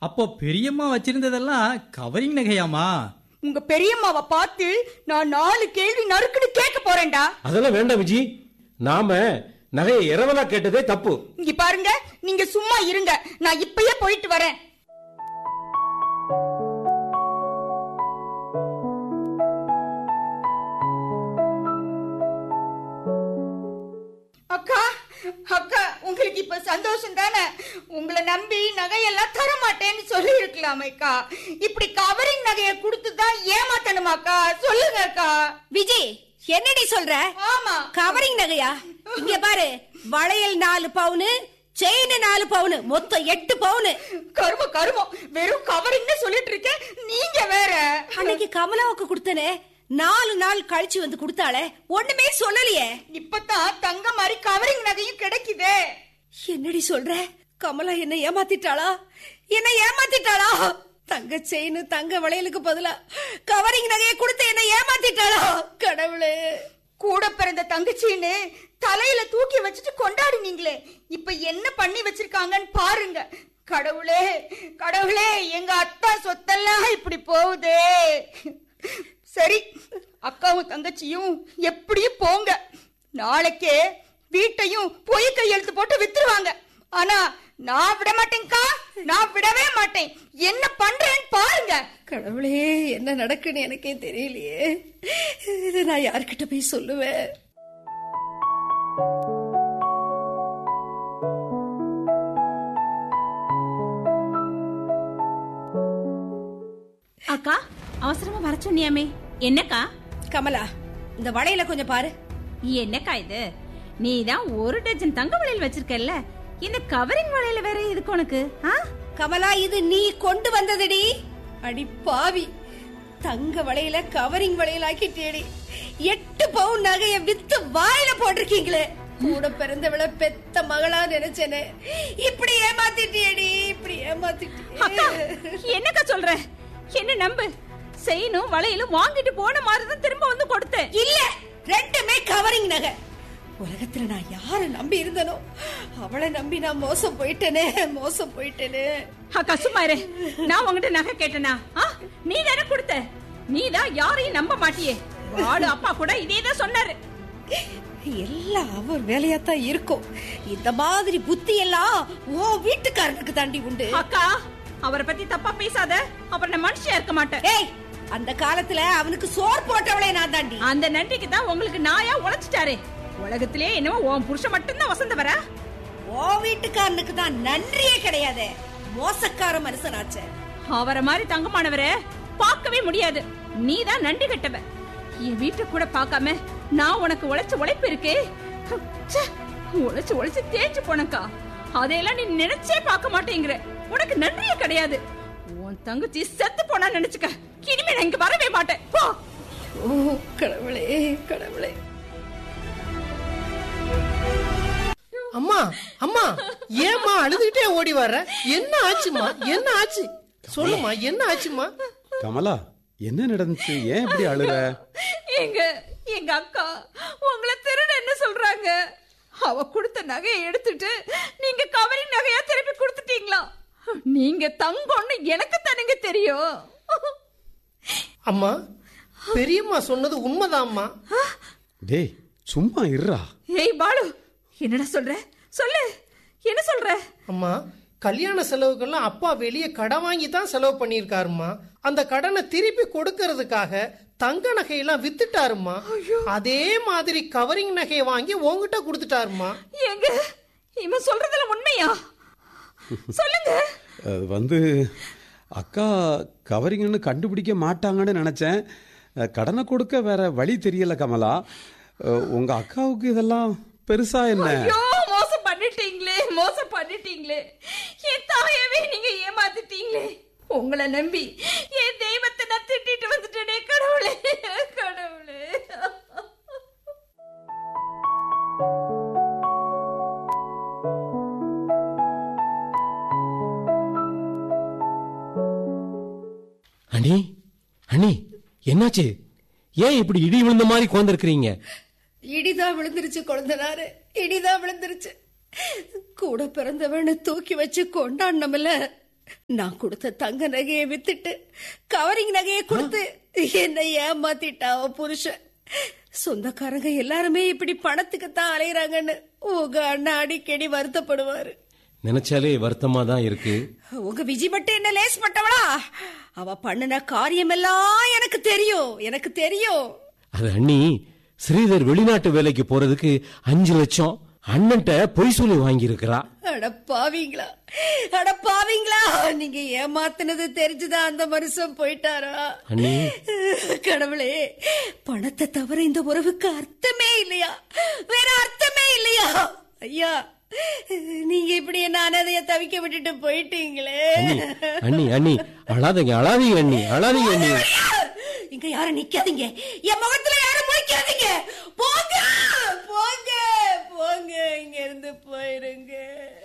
அப்போ பெரியம்மா வச்சிருந்ததெல்லாம் கவரிங் நகையாமா உங்க பெரியம்மாவை பார்த்து நான் நாலு கேள்வி நறுக்குன்னு கேட்க போறேன்டா அதெல்லாம் வேண்டாம் விஜி நாம நகையை இரவலா கேட்டதே தப்பு இங்க பாருங்க நீங்க சும்மா இருங்க நான் இப்பயே போயிட்டு வரேன் அக்கா அக்கா உங்களுக்கு இப்ப சந்தோஷம் தானே உங்களை நம்பி நகையெல்லாம் தர மாட்டேன்னு சொல்லி இருக்கலாமேக்கா இப்படி கவரிங் நகையை கொடுத்து தான் ஏமாத்தணுமாக்கா சொல்லுங்க அக்கா விஜய் என்னடி சொல்ற ஆமா கவரிங் நகையா இங்க பாரு வளையல் நாலு பவுனு செயின் நாலு பவுனு மொத்தம் எட்டு பவுனு கருமம் கருமம் வெறும் கவரிங்னு சொல்லிட்டு இருக்கேன் நீங்க வேற அன்னைக்கு கமலாவுக்கு கொடுத்தனே நாலு நாள் கழிச்சு வந்து கொடுத்தாளே ஒண்ணுமே சொல்லலையே இப்பதான் தங்க மாதிரி கவரிங் நகையும் கிடைக்குதே என்னடி சொல்ற கமலா என்ன ஏமாத்திட்டாளா என்ன ஏமாத்திட்டாளா தங்க செயின் தங்க வளையலுக்கு பதிலா கவரிங் நகையை கொடுத்து என்ன ஏமாத்திட்டாளா கடவுளே கூட பிறந்த தங்கச்சின்னு தலையில தூக்கி வச்சுட்டு கொண்டாடினீங்களே இப்ப என்ன பண்ணி வச்சிருக்காங்கன்னு பாருங்க கடவுளே கடவுளே எங்க அத்தா சொத்தெல்லாம் இப்படி போகுதே சரி அக்காவும் தங்கச்சியும் எப்படியும் போங்க நாளைக்கே வீட்டையும் பொய் கையெழுத்து போட்டு வித்துருவாங்க ஆனா நான் விட மாட்டேன்க்கா நான் விடவே மாட்டேன் என்ன பண்றேன்னு பாருங்க கடவுளே என்ன நடக்குன்னு எனக்கே தெரியலையே இதை நான் யார்கிட்ட போய் சொல்லுவேன் அக்கா அவசரமா வர சொன்னியாமே என்னக்கா கமலா இந்த வளையல கொஞ்சம் பாரு என்னக்கா இது நீ தான் ஒரு டஜன் தங்க வளையல் வச்சிருக்கல்ல இந்த கவரிங் வளையல வேற எதுக்கு உனக்கு ஆ? கமலா இது நீ கொண்டு வந்ததுடி அடி பாவி தங்க வளையல கவரிங் வளையல் ஆக்கிட்டேடி எட்டு பவுன் நகைய வித்து வாயில போட்டிருக்கீங்களே கூட பிறந்தவள பெத்த மகளா நினைச்சேனே இப்படி ஏமாத்திட்டியேடி இப்படி அக்கா ஏமாத்திட்டியே என்னக்கா சொல்ற என்ன நம்பு செயினும் வளையலும் வாங்கிட்டு போன மாதிரி தான் திரும்ப வந்து கொடுத்தேன் இல்ல ரெண்டுமே கவரிங் நகை உலகத்துல நான் யார நம்பி இருந்தனோ அவளை நம்பி நான் மோசம் போயிட்டேனே மோசம் போயிட்டேனே அக்கா சும்மா இரு நான் உன்கிட்ட நகை கேட்டனா ஆ? நீ தானே கொடுத்த நீ தான் யாரையும் நம்ப மாட்டியே வாடு அப்பா கூட இதே தான் சொன்னாரு எல்லாம் அவர் வேலையாத்தான் இருக்கும் இந்த மாதிரி புத்தி எல்லாம் ஓ வீட்டுக்காரனுக்கு தாண்டி உண்டு அக்கா அவரை பத்தி தப்பா பேசாத அப்புறம் நான் மனுஷியா இருக்க மாட்டேன் ஏய் அந்த காலத்துல அவனுக்கு சோர் போட்டவளே நான் தாண்டி அந்த நன்றிக்கு தான் உங்களுக்கு நாயா உழைச்சிட்டாரே உலகத்திலே என்னவோ உன் புருஷன் மட்டும்தான் வசந்தவரா ஓ வீட்டுக்காரனுக்கு தான் நன்றியே கிடையாது மோசக்கார மனுஷனாச்சே அவரை மாதிரி தங்கமானவரை பார்க்கவே முடியாது நீ தான் நன்றி கட்டவ என் வீட்டை கூட பார்க்காம நான் உனக்கு உழைச்ச உழைப்பு இருக்கே ச்சே, உழைச்சு உழைச்சு தேஞ்சு போனக்கா அதையெல்லாம் நீ நினைச்சே பார்க்க மாட்டேங்கிற உனக்கு நன்றியே கிடையாது உன் தங்கச்சி செத்து போனா நினைச்சுக்க இனிமே நான் இங்க வரவே மாட்டேன் போ ஓ கடவுளே கடவுளே அம்மா அம்மா ஏம்மா அழுதுகிட்டே ஓடி வர்ற என்ன ஆச்சுமா என்ன ஆச்சு சொல்லுமா என்ன ஆச்சுமா கமலா என்ன நடந்துச்சு ஏன் இப்படி அழுற எங்க எங்க அக்கா உங்களை திருடன்னு சொல்றாங்க அவ கொடுத்த நகையை எடுத்துட்டு நீங்க கவரிங் நகையா திருப்பி கொடுத்துட்டீங்களா நீங்க தங்கம்னு எனக்கு தானுங்க தெரியும் அம்மா பெரியம்மா சொன்னது உண்மைதாம்மா டேய் சும்மா இருறா ஏய் பாலு என்னடா சொல்ற சொல்லு என்ன சொல்ற அம்மா கல்யாண செலவுக்கெல்லாம் அப்பா வெளியே கடன் வாங்கி தான் செலவு பண்ணியிருக்காருமா அந்த கடனை திருப்பி கொடுக்கறதுக்காக தங்க நகையெல்லாம் வித்துட்டாருமா அதே மாதிரி கவரிங் நகையை வாங்கி உங்ககிட்ட கொடுத்துட்டாருமா எங்க இவன் சொல்றதுல உண்மையா சொல்லுங்க அது வந்து அக்கா கவரிங்னு கண்டுபிடிக்க மாட்டாங்கன்னு நினைச்சேன் அஹ், கடனை கொடுக்க வேற வழி தெரியல கமலா அஹ், உங்க அக்காவுக்கு இதெல்லாம் பெருசா என்ன ஐயோ மோசம் பண்ணிட்டீங்களே மோசம் பண்ணிட்டீங்களே என் தாயவே நீங்க ஏமாத்திட்டீங்களே உங்களை நம்பி என் தெய்வத்தை நான் திட்டிட்டு வந்துட்டேனே கடவுளே கடவுளே அண்ணி அண்ணி என்னாச்சு ஏன் இப்படி இடி விழுந்த மாதிரி கோந்திருக்கிறீங்க இடிதான் விழுந்துருச்சு குழந்தனாரு இடிதான் விழுந்துருச்சு கூட பிறந்தவன்னு தூக்கி வச்சு கொண்டாடணும்ல நான் கொடுத்த தங்க நகையை வித்துட்டு கவரிங் நகையை கொடுத்து என்னை ஏமாத்திட்டா அவன் புருஷன் சொந்தக்காரங்க எல்லாருமே இப்படி பணத்துக்கு தான் அலையறாங்கன்னு உங்க அண்ணா அடிக்கடி வருத்தப்படுவாரு நினைச்சாலே வருத்தமா தான் இருக்கு உங்க விஜி மட்டும் என்ன லேஸ் பட்டவளா அவ பண்ணுன காரியமெல்லாம் எனக்கு தெரியும் எனக்கு தெரியும் அது அண்ணி ஸ்ரீதர் வெளிநாட்டு வேலைக்கு போறதுக்கு அஞ்சு லட்சம் அண்ணன்ட்ட பொய் சொல்லி வாங்கி இருக்கிறா அட பாவீங்களா அட பாவீங்களா நீங்க ஏமாத்துனது தெரிஞ்சுதான் அந்த மனுஷன் போயிட்டாரா அண்ணி கடவுளே பணத்தை தவிர இந்த உறவுக்கு அர்த்தமே இல்லையா வேற அர்த்தமே இல்லையா ஐயா நீங்க இப்படி என்ன அனாதைய தவிக்க விட்டுட்டு போயிட்டீங்களே அண்ணி அண்ணி அண்ணி அழாதீங்க அழாதீங்க அண்ணி அழாதீங்க அண்ணி இங்க யாரும் நிக்காதீங்க என் முகத்துல யாரும் முடிக்காதீங்க போங்க போங்க போங்க இங்க இருந்து போயிருங்க